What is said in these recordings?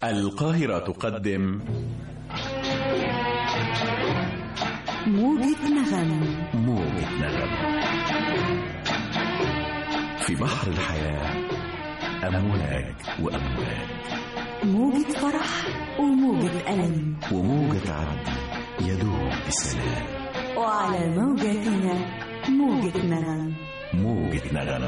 القاهرة تقدم موجة نغم موجة نغم في بحر الحياة أمواج وأمواج موجة فرح وموجة ألم وموجة عدل يدوب بسلام وعلى موجتنا موجة نغم موجة نغم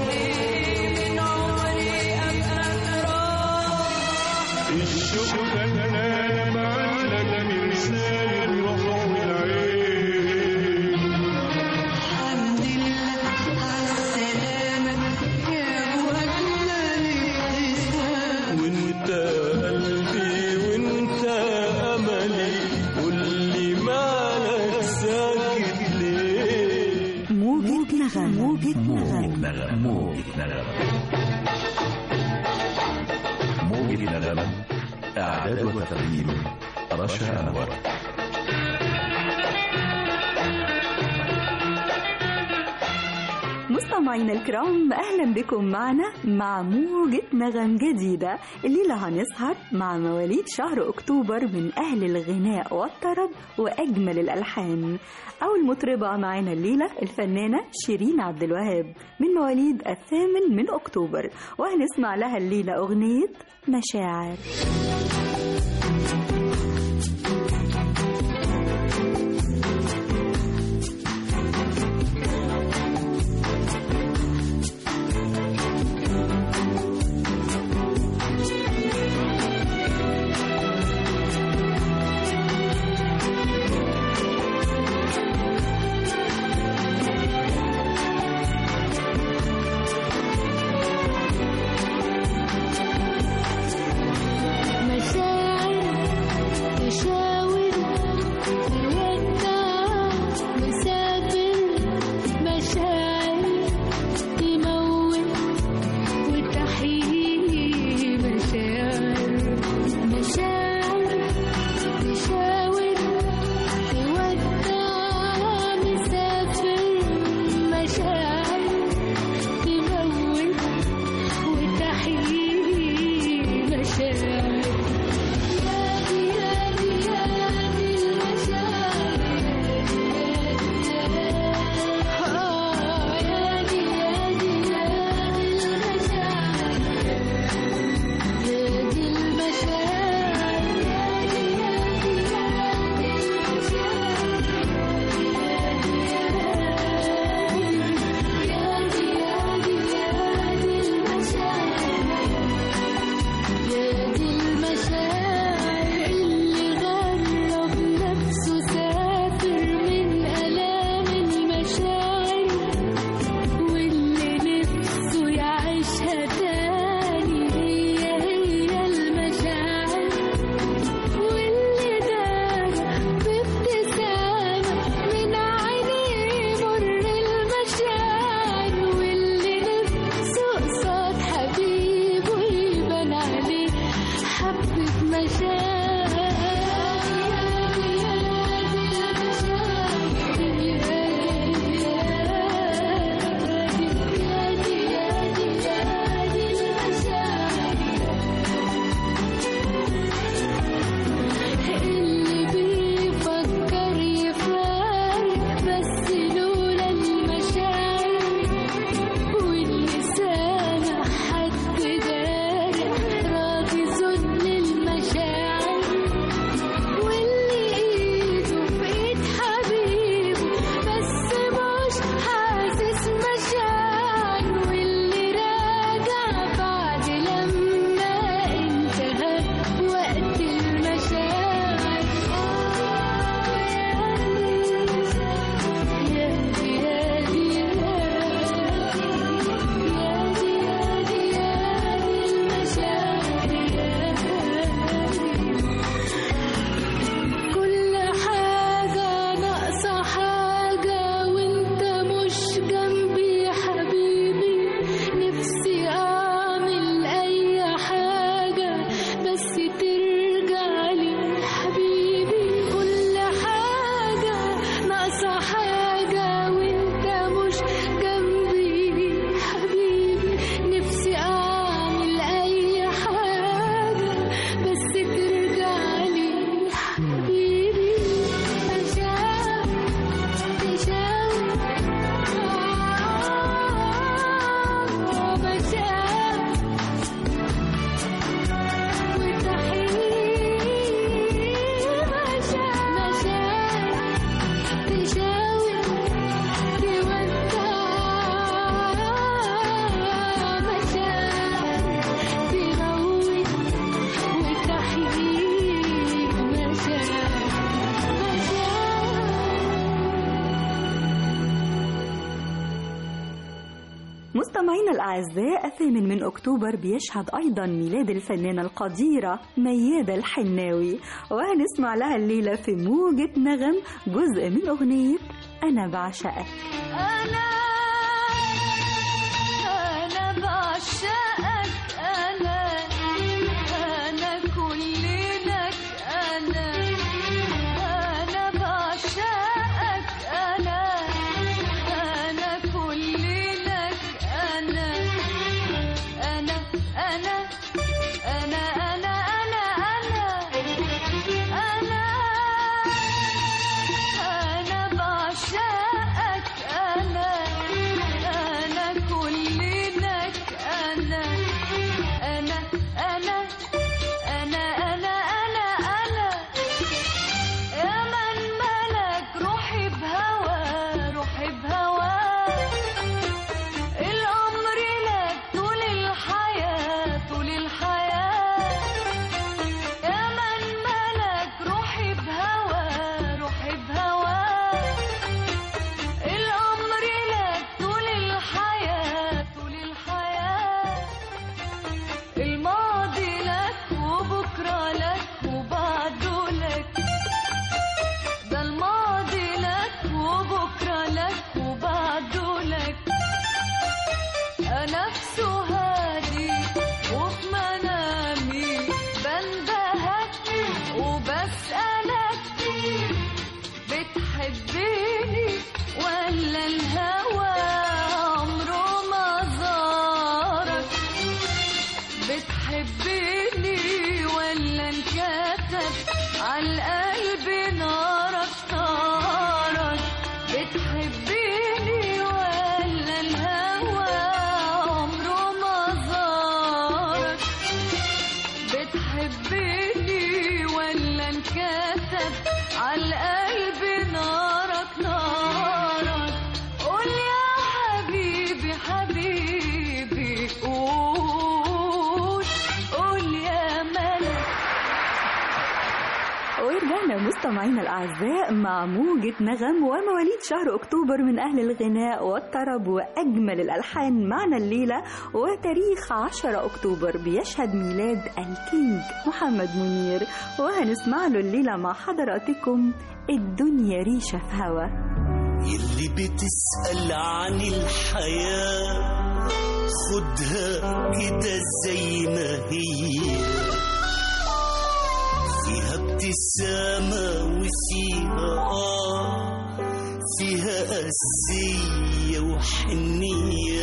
الشوق كان معلق مرسال الروح والعين الحمد لله على السلامة يا أبو أجمل ابتسام وانت قلبي وانت املي قولي مالك ساكت ليه موجة نغم موجة موجة نغم نغم موجة نغم موجة نغم إعداد وتقديم رشا أنور مستمعينا الكرام أهلا بكم معنا مع موجة نغم جديدة الليلة هنسهر مع مواليد شهر أكتوبر من أهل الغناء والطرب وأجمل الألحان أول مطربة معنا الليلة الفنانة شيرين عبد الوهاب من مواليد الثامن من أكتوبر وهنسمع لها الليلة أغنية مشاعر مشاعر تشاور تودع مسافر مشاعر تموت وتحيي مشاعر مشاعر تشاور تودع مسافر مشاعر تموت وتحيي مشاعر يادي يادي يادي المشاعر آه يادي يادي يادي المشاعر يادي المشاعر يادي يادي يادي المشاعر يادي يادي يادي المشاعر يا دي المشاعر اللي غرب نفسه سافر من آلام المشاعر واللي نفسه يعيشها تاني هي هي المشاعر واللي دار بابتسامة من عينيه مر المشاعر واللي نفسه قصاد حبيبه يبان عليه حبة مشاعر اللي بيفكر يفارق بس لولا المشاعر واللي سامع حد دارق راضي ذل المشاعر مستمعينا الأعزاء الثامن من أكتوبر بيشهد أيضا ميلاد الفنانة القديرة ميادة الحناوي وهنسمع لها الليلة في موجة نغم جزء من أغنية أنا بعشقك أنا أنا بعشقك أنا أنا كل لك أنا أنا بعشقك أنا أنا كل لك أنا أنا أنا أنا أنا أنا أنا أنا أنا بعشقك أنا أنا كل لك أنا أنا أنا أنا أنا أنا أنا يا من ملك روحي بهوى روحي بهوى الأمر لك طول الحياة طول الحياة يا من ملك روحي بهوى روحي بهوى الأمر لك طول الحياة طول الحياة الماضي لك وبكرة لك وبعده لك ده الماضي لك وبكرة لك وبعده لك أنا في سهادي وفي منامي بندهك وبسألك بتحبيني ولا الهوى عمره ما زارك بتحبيني ولا انكتب عالقلب نارك نارك بتحبيني ولا الهوى عمره ما زارك بتحبيني ولا انكتب عالقلب نارك نارك قول يا حبيبي حبيبي قول قول يا ملك ورجعنا مستمعينا الأعزاء مع موجة نغم ومواليد شهر أكتوبر من أهل الغناء والطرب وأجمل الألحان معنا الليلة وتاريخ 10 أكتوبر بيشهد ميلاد الكينج محمد منير وهنسمع له الليلة مع حضراتكم الدنيا ريشة في هوا اللي بتسأل عن الحياة خدها كده زي ما هي فيها ابتسامة وفيها آه فيها قسية وحنية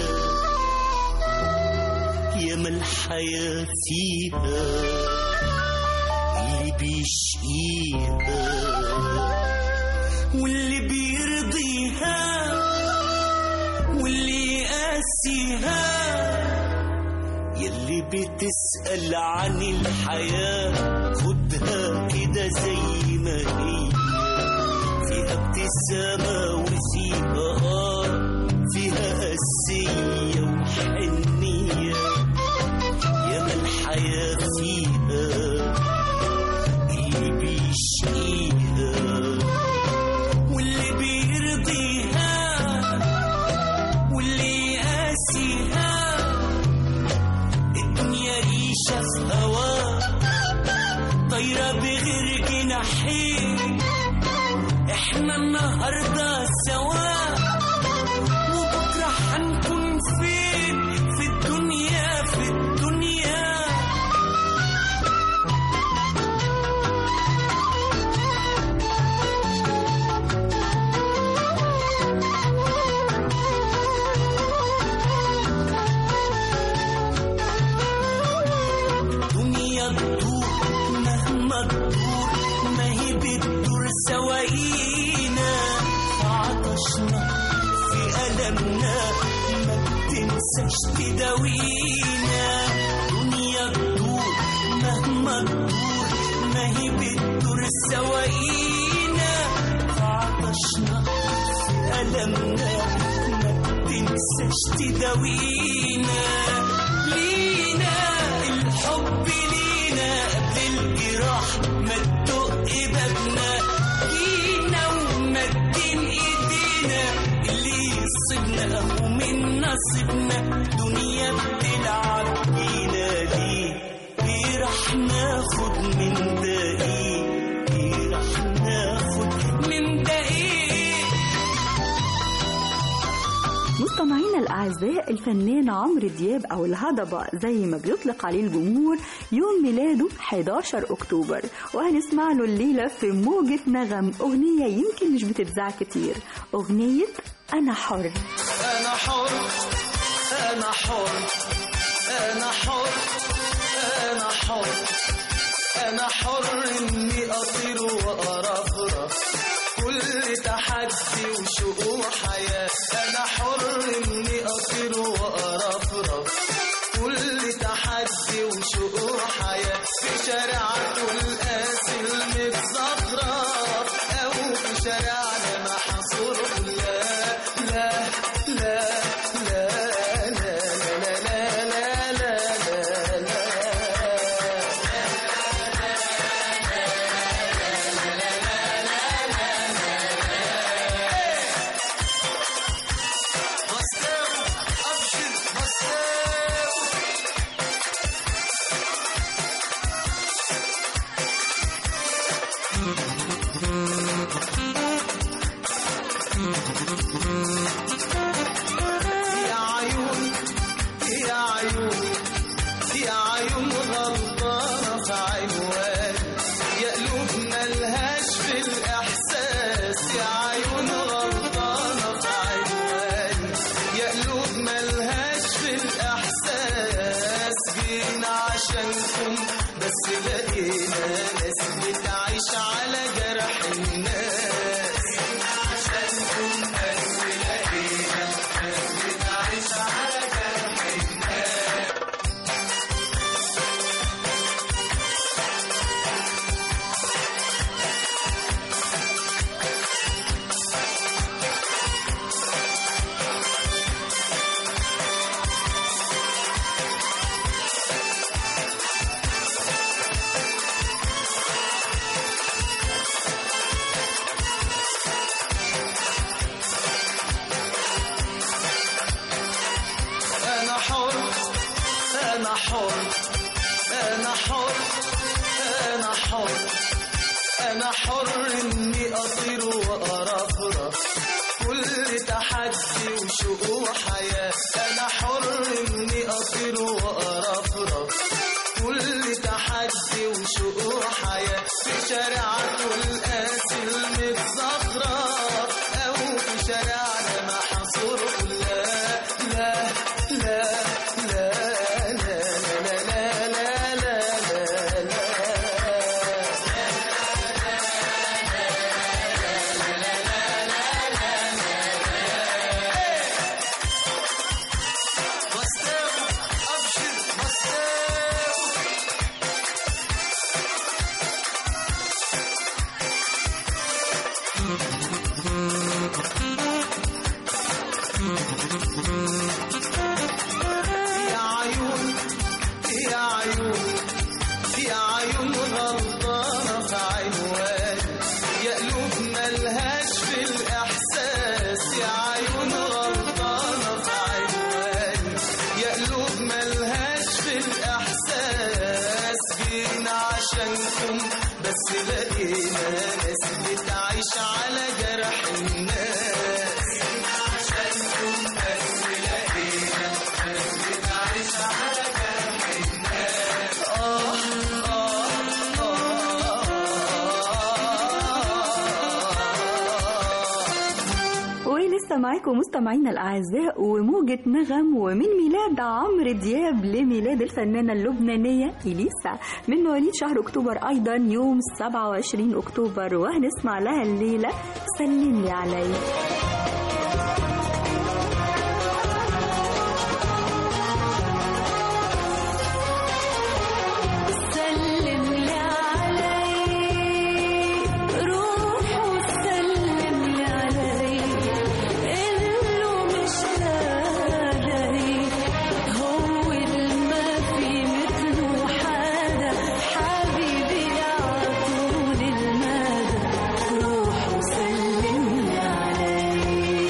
ياما الحياة فيها اللي بيشقيها واللي بيرضيها واللي يقاسيها يلي بتسأل عن الحياة خدها كده زي ما هي فيها ابتسامة وفيها آه فيها قسية وحنية ياما الحياة فيها اللي بيشقيها واللي بيرضيها واللي يقاسيها الدنيا ريشة في هوا طايرة بغير جناحين احنا النهاردة سوا وبكرة هنكون فين في الدنيا في الدنيا دنيا تدور مهما تدور ما هي بتدور سواقينا في عطشنا في ألمنا ما بتنساش تداوينا دنيا تدور مهما تدور ما هي بتدور سواقينا في عطشنا في ألمنا ما بتنساش تداوينا لينا الحب لينا قبل الجراح ما تدق بابنا جينا ومدين ايدينا اللي يصيبنا اهو منا نصيبنا دنيا بتلعب بينا ليه ايه راح ناخد من ده ايه ايه راح ناخد من ده ايه مستمعينا الأعزاء الفنان عمرو دياب أو الهضبة زي ما بيطلق عليه الجمهور يوم ميلاده 11 أكتوبر وهنسمع له الليلة في موجة نغم أغنية يمكن مش بتتذاع كتير أغنية أنا حر أنا حر أنا حر أنا حر أنا حر أنا حر إني أطير وأرفرف كل تحدي وشقوق حياة أنا حر إني أطير وأرفرف كل تحدي وشقوق حياة في شارعك والقاسي المتزخرف أو في شارعنا محصور لا لا لا لا لا لا لا لا لا لا لا بستاو أبشر بستاو يا عيون يا عيون يا عيون غلطانة في عنوان يا قلوب ملهاش في الإحساس يا عيون غلطانة في عنوان يا قلوب ملهاش في الإحساس جينا عشانكم بس لقينا ناس بتعيش على جرح الناس عشانكم بس لقينا ناس بتعيش على جرح الناس أنا حر أنا حر أنا حر أنا حر أنا حر إني أطير وأرفرف كل تحدي وشقوق حياة أنا حر إني أطير وأرفرف كل تحدي وشقوق حياة في شارعك والقاسي المتزخرف أو في شارعنا محصور لا لا لا لا لا لا لا لا لا لا لا بستاو أبشر بستاو يا عيون يا عيون يا عيون غلطانة في عنوان يا قلوب ملهاش في الإحساس يا عيون غلطانة في عنوان يا قلوب ملهاش في الإحساس جينا عشانكم بس لقينا ناس بتعيش على جرح الناس عشانكم بس لقينا ناس بتعيش على جرح الناس آه آه آه ولسه معاكم مستمعينا الأعزاء وموجة نغم ومن ميلاد عمرو دياب لميلاد الفنانة اللبنانية إليسا من مواليد شهر أكتوبر أيضا يوم 27 أكتوبر وهنسمع لها الليلة سلمي علي سلم لي علي روح وسلم لي علي قله مشتاق لي هو اللي ما في مثله حدا حبيبي عطول المدى روح وسلم لي علي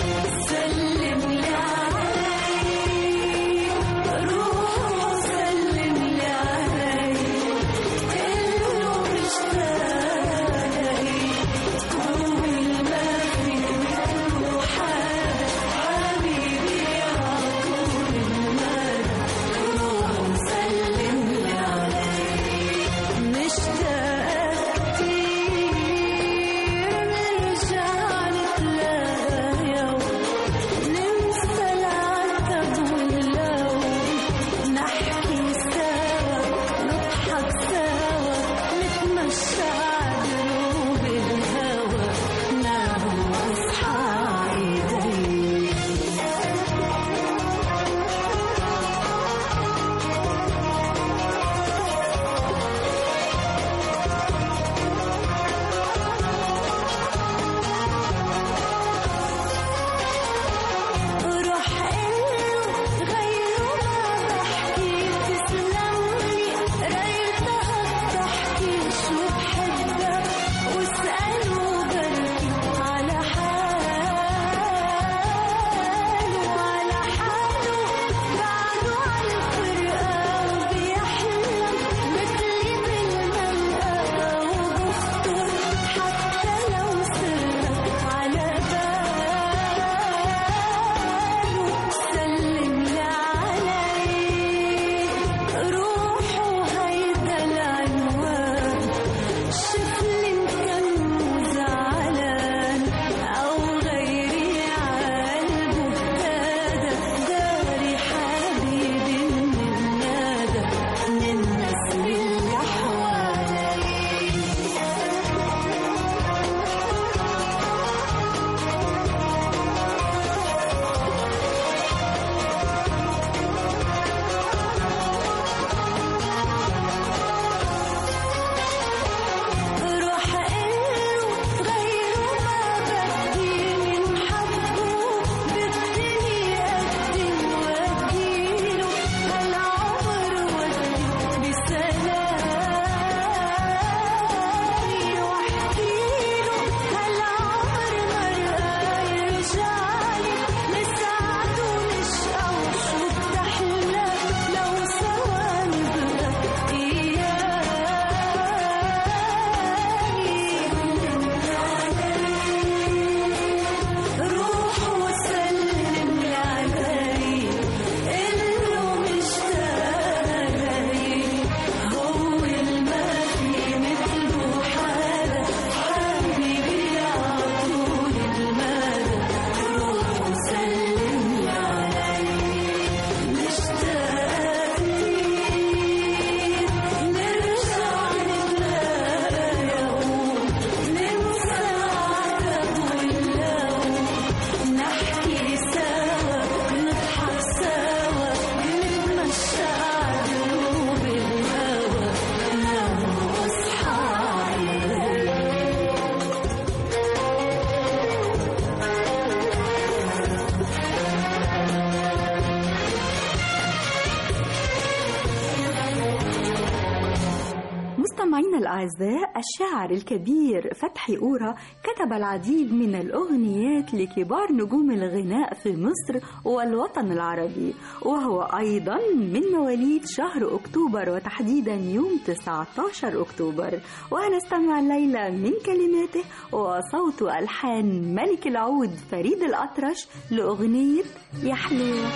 مستمعينا الأعزاء الشاعر الكبير فتحي أورا كتب العديد من الأغنيات لكبار نجوم الغناء في مصر والوطن العربي وهو أيضا من مواليد شهر أكتوبر وتحديدا يوم 19 أكتوبر وهنستمع الليلة من كلماته وصوت ألحان ملك العود فريد الأطرش لأغنية يا حلوة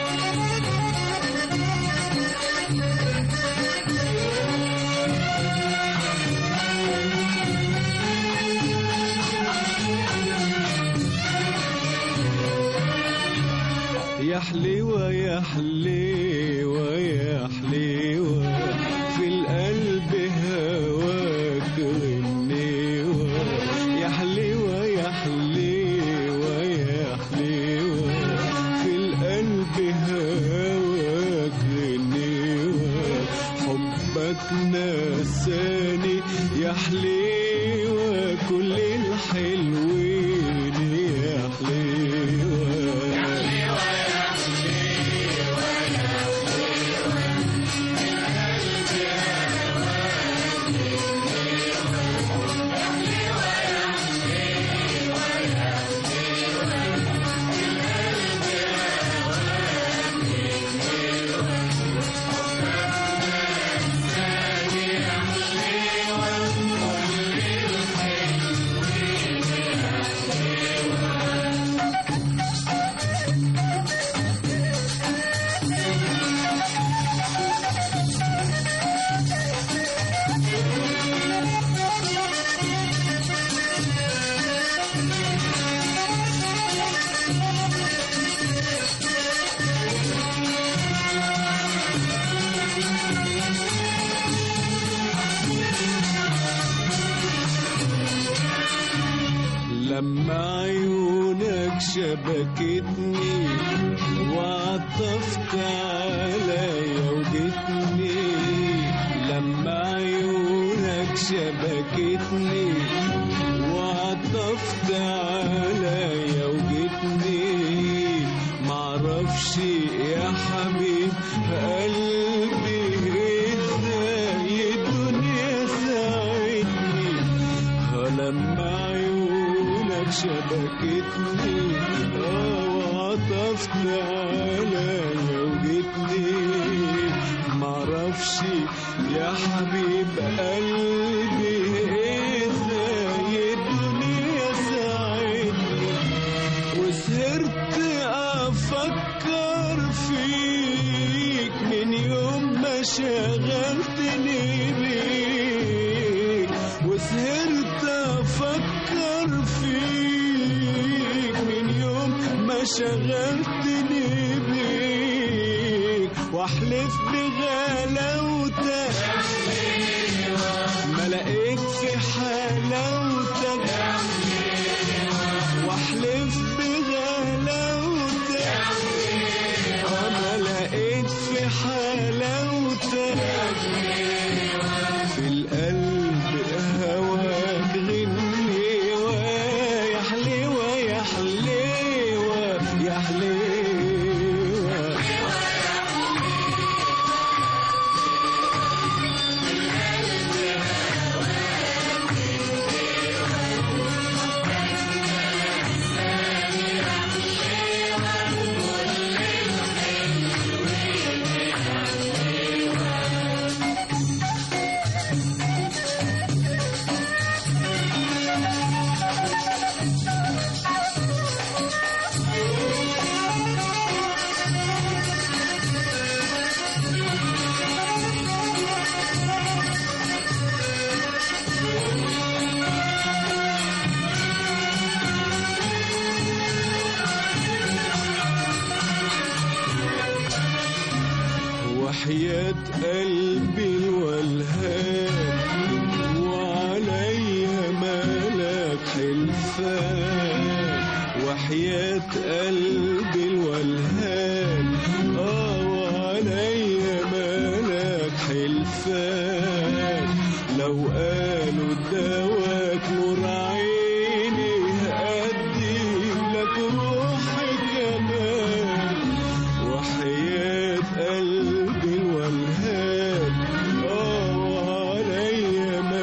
يا حليوة يا حليوة يا حليوة في القلب هواك غنيوة يا حليوة يا حليوة يا حليوة في القلب هواك غنيوة حبك نساني يا حليوة كل الحلوين يا حليوة لما عيونك شبكتني وعطفت عليا وجتني لما عيونك شبكتني وعطفت عليا وجتني معرفش يا حبيب قلبي ازاي الدنيا ساعدني لما عيونك شبكتني اه وعطفت عليا وجتني معرفش يا حبيب قلبي ازاي الدنيا ساعدني وسهرت افكر فيك من يوم ما شغلتني بيك وسهرت افكر فيك من يوم ما شغلتني بيك واحلف بغلاوتك ما لقيت في حلاوتك واحلف بغلاوتك ما لقيت في حلاوتك في القلب هواك غنيوة يا حليوة يا حليوة يا حليوة وحياة قلبي الولهان وعليا مالك حلفان وحياة قلبي الولهان اه وعليا مالك حلفان لو قالوا دواك نور عيني هأدي لك روحي كمان وحياة قلبي الولهان اه وعليا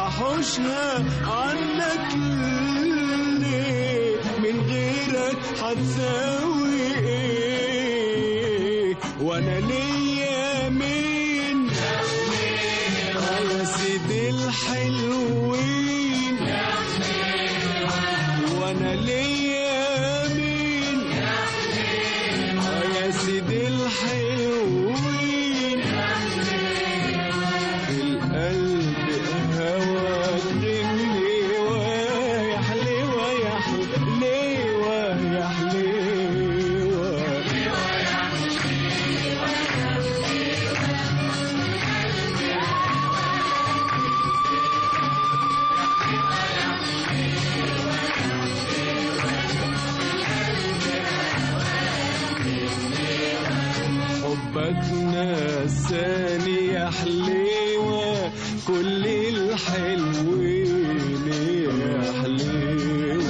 واحوشها عنك ليه من غيرك هتساوي ايه وانا ليا مين آه يا سيدي الحلوين وانا ليا مين آه يا سيدي الحلوين القلب هواك غني ويا حليوة يا حليوة يا حليوة حبك نساني يا حليوة كل الحلوين يا حليوة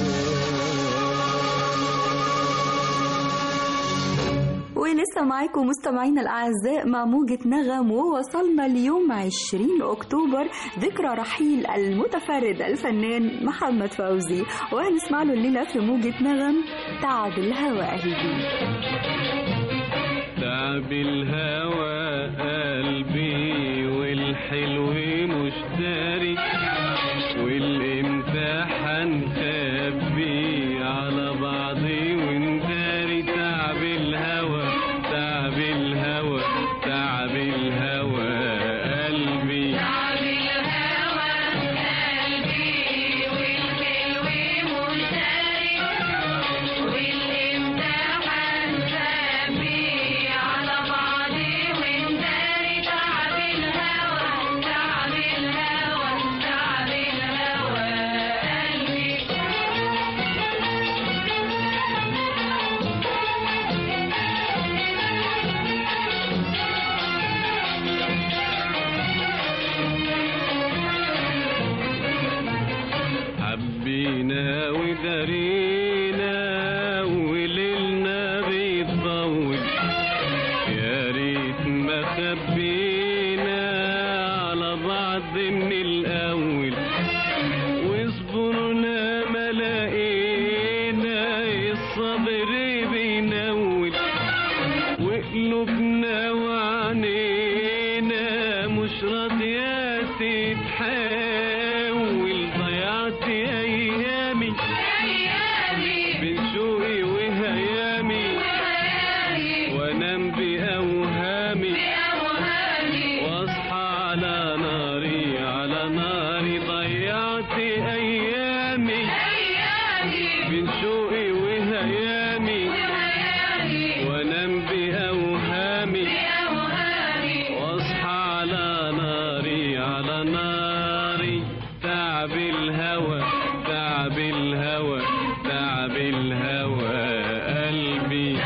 ولسه معاكم مستمعينا الأعزاء مع موجة نغم ووصلنا اليوم 20 أكتوبر ذكرى رحيل المتفرد الفنان محمد فوزي وهنسمع له الليلة في موجة نغم تعب الهوى قلبي تعب الهوى قلبي والحلو مش داري والامتحان خبي على بعضي ونداري تعب الهوى تعب الهوى تعب الهوى قلبي حبينا ودارينا وليلنا بيطول يا ريت ما خبينا على بعض من الاول واصبرنا ما لقينا الصبر بينول وقلوبنا وعنينا مش راضية تتحول ضيعت أيامي بين شوقي وهيامي وانام بأوهامي واصحى على ناري على ناري ضيعت أيامي بين شوقي وهيامي وانام بأوهامي واصحى على ناري على ناري تعب الهوى تعب الهوى تعب الهوى قلبي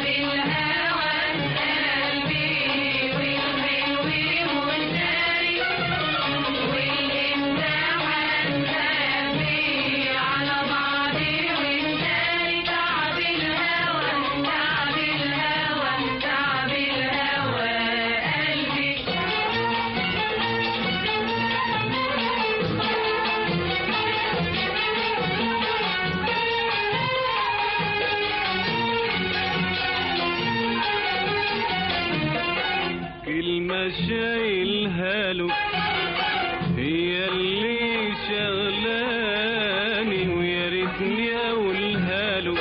كلمة شايلها له هي اللي شغلاني ويا ريتني اقولها له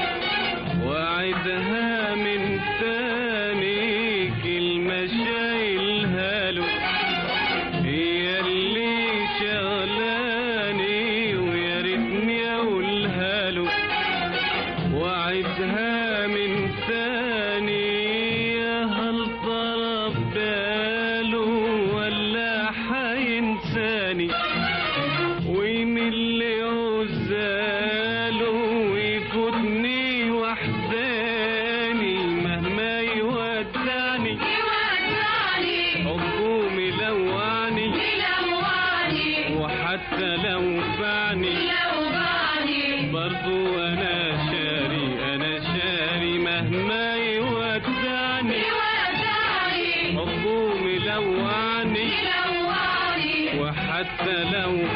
وعدها من تاني كلمة شايلها له هي اللي شغلاني ويا ريتني اقولها له وعدها من ثاني هل طرب باله ولا حينساني ويمل عزاله ويفوتني وحداني مهما يودعني حبه ملوعني وحتى لو فعني برضو انا شاري انا شاري مهما يودعني حبه ملوعني وحتى لو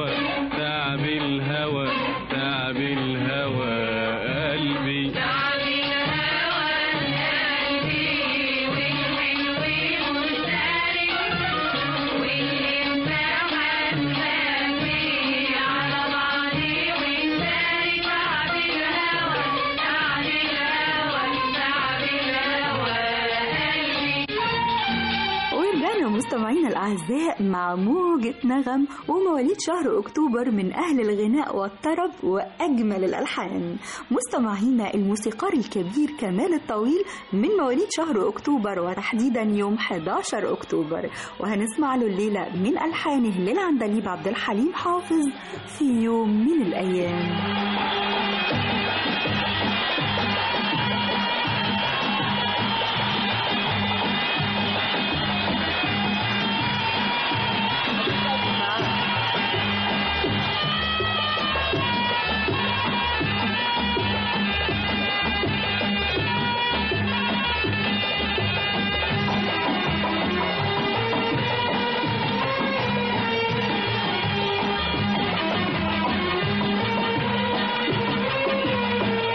الهوى تعب الهوى تعب الهوى قلبي ورجعنا مستمعينا الأعزاء مع موجة نغم ومواليد شهر أكتوبر من أهل الغناء والطرب وأجمل الألحان مستمعينا الموسيقار الكبير كمال الطويل من مواليد شهر أكتوبر وتحديدا يوم 11 أكتوبر وهنسمع له الليلة من ألحانه للعندليب عبد الحليم حافظ في يوم من الأيام يا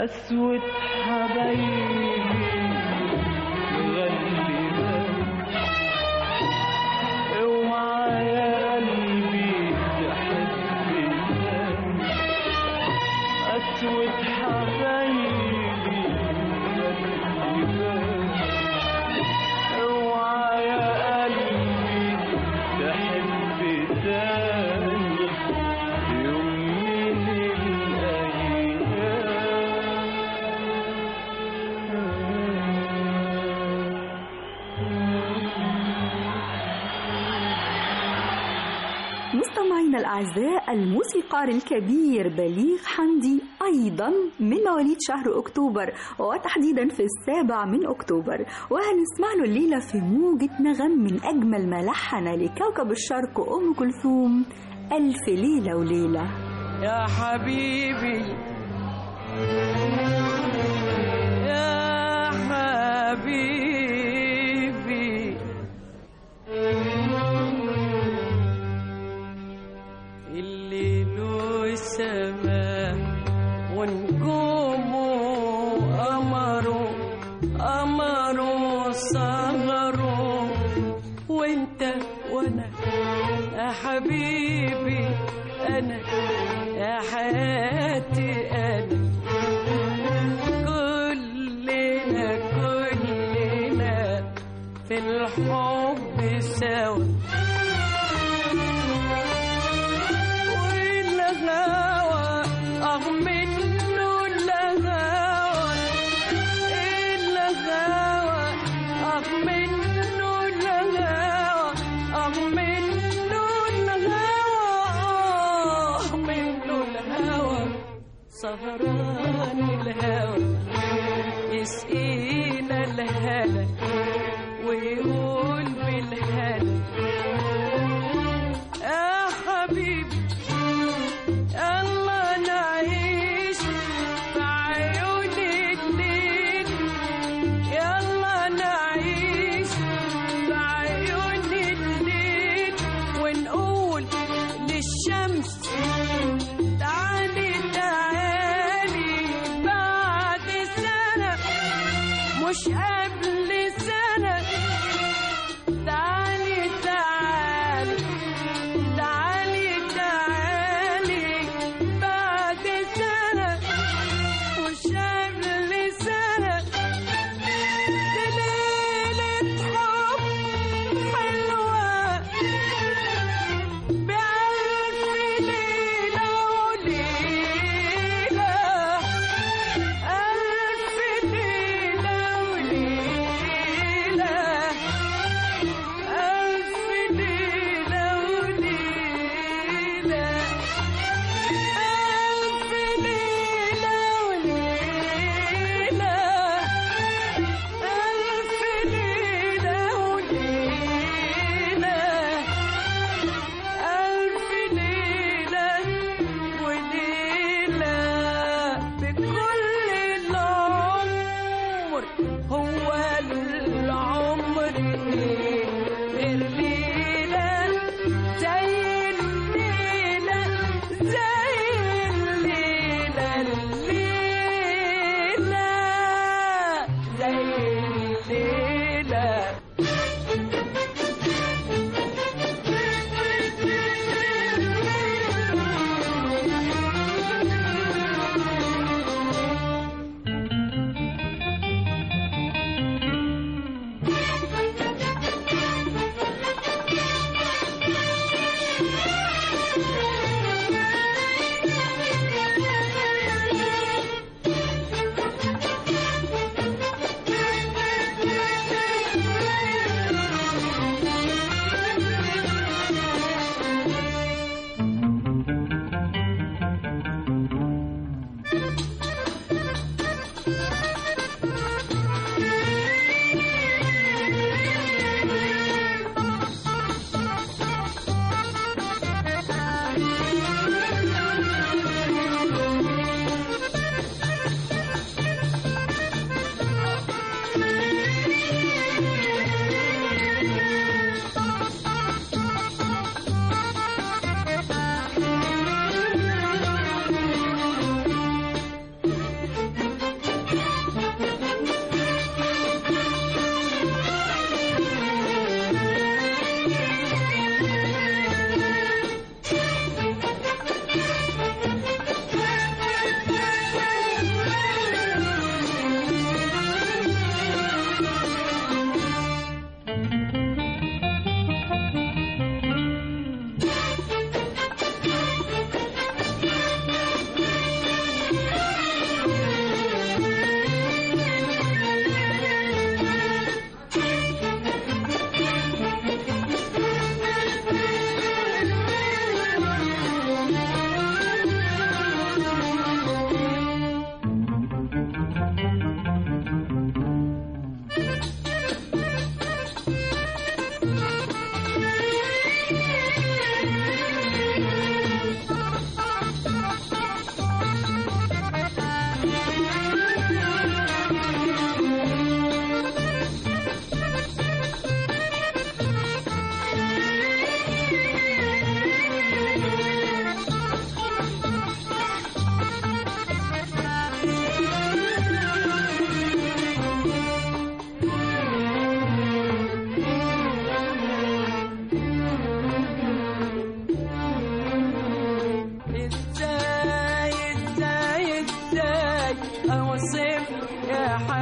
أسود حبايبي غلبة اوعى يا قلبي تحب تاني أسود حبايبي غلبة اوعى يا قلبي تحب تاني يوم من مستمعينا الأعزاء الموسيقار الكبير بليغ حمدي أيضا من مواليد شهر أكتوبر وتحديدا في السابع من أكتوبر وهنسمع له الليلة في موجة نغم من أجمل ما لحن لكوكب الشرق أم كلثوم ألف ليلة وليلة يا حبيبي يا حبيبي الليل والسماء ونجومه قمره قمره سهره وانت وانا يا حبيبي انا يا حياتي انا كلنا كلنا في الحب سوا والهوى اه منه الهوى الهوى اه منه الهوى اه منه الهوى اه منه الهوى سهران الهوى يسقينا الهلا ويقول بالهلا يا حبيبي يلا نعيش في عيون الليل يلا نعيش في عيون الليل ونقول للشمس تعالي تعالي بعد سنة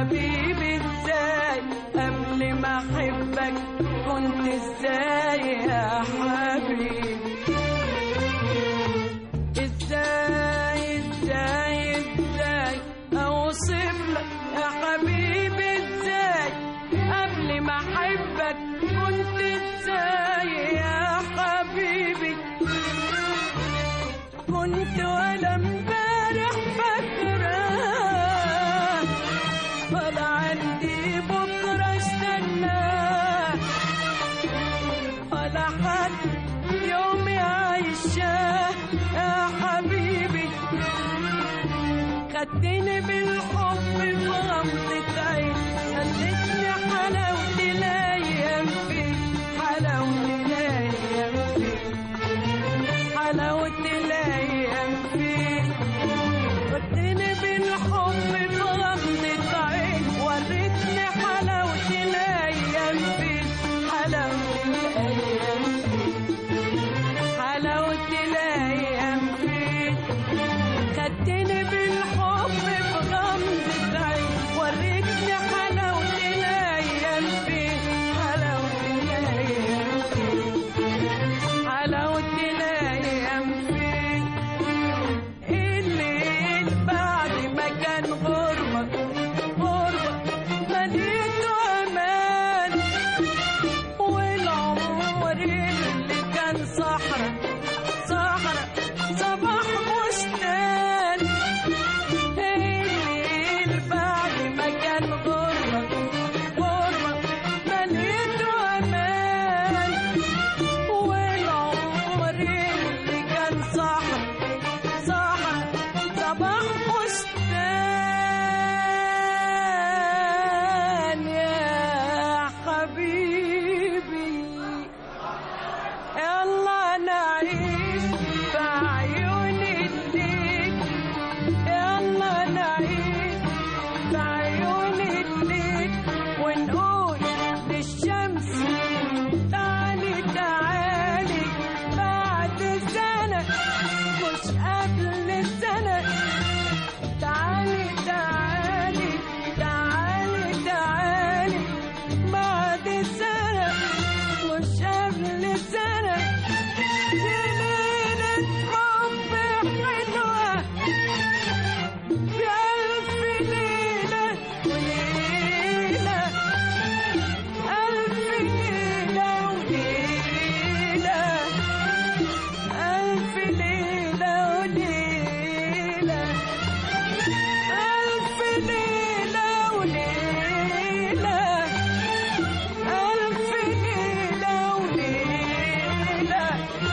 حبيبي ازاي قبل ما احبك كنت ازاي يا حبيبي ازاي ازاي ازاي اوصف لك يا حبيبي ازاي قبل ما احبك كنت ازاي يا حبيبي كنت ولا امبارح فاكرة ولا عندي بكرة استنى ولا حد يوم يعيشه يا حبيبي خدتني بالحب في غمضة عين خلتني حلاوة الايام فيك حلاوة الايام فيك حلاوة الايام فيك خدتني بالحب في غمضة عين وريتني حلاوة الايام فيك حلاوة الايام فيك حلاوة الأيام فيك خدتني بالحب في غمضة عين وريتني حلاوة الأيام فيك حلاوة الأيام فيك حلاوة الأيام فيك الليل بعد ما كان غربة غربة مليته أمان والعمر اللي كان صحرا صحرا صباح بستان الليل بعد ما كان غربة غربة مليته أمان والعمر اللي كان صحرا صحرا صباح بستان يا حبيبي يلا نعيش بعيون الليل يلا نعيش بعيون الليل ونقول للشمس تعالي تعالي بعد سنة مش قبل سنة تعالي تعالي تعالي تعالي بعد سنة مش قبل سنة ليلة حب حلوة بألف ليلة وليلة ألف ليلة وليلة ألف ليلة وليلة ألف ليلة وليلة ألف ليلة وليلة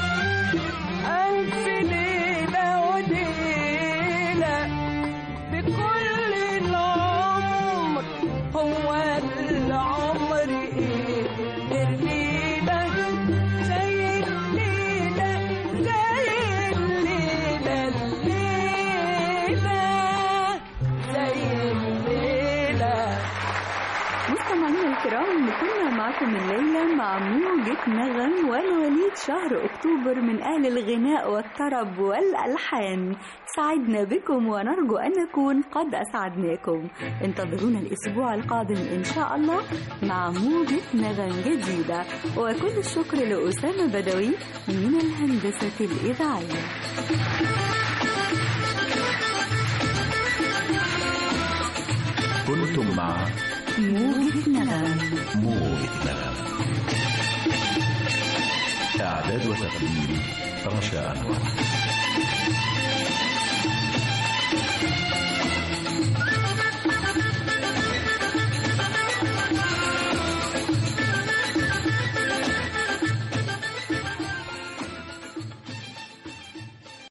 ألف ليلة وليلة بكل العمر هو العمر إيه غير ليلة زي الليلة زي الليلة الليلة زي الليلة مستمعينا الكرام كنا معكم الليلة مع موجة نغم ومواليد شهر أكتوبر من أهل الغناء والطرب والألحان سعدنا بكم ونرجو أن نكون قد أسعدناكم انتظرونا الأسبوع القادم إن شاء الله مع موجة نغم جديدة وكل الشكر لأسامة بدوي من الهندسة الإذاعية كنتم مع موجة نغم موجة نغم إعداد وتقديم رشا أنور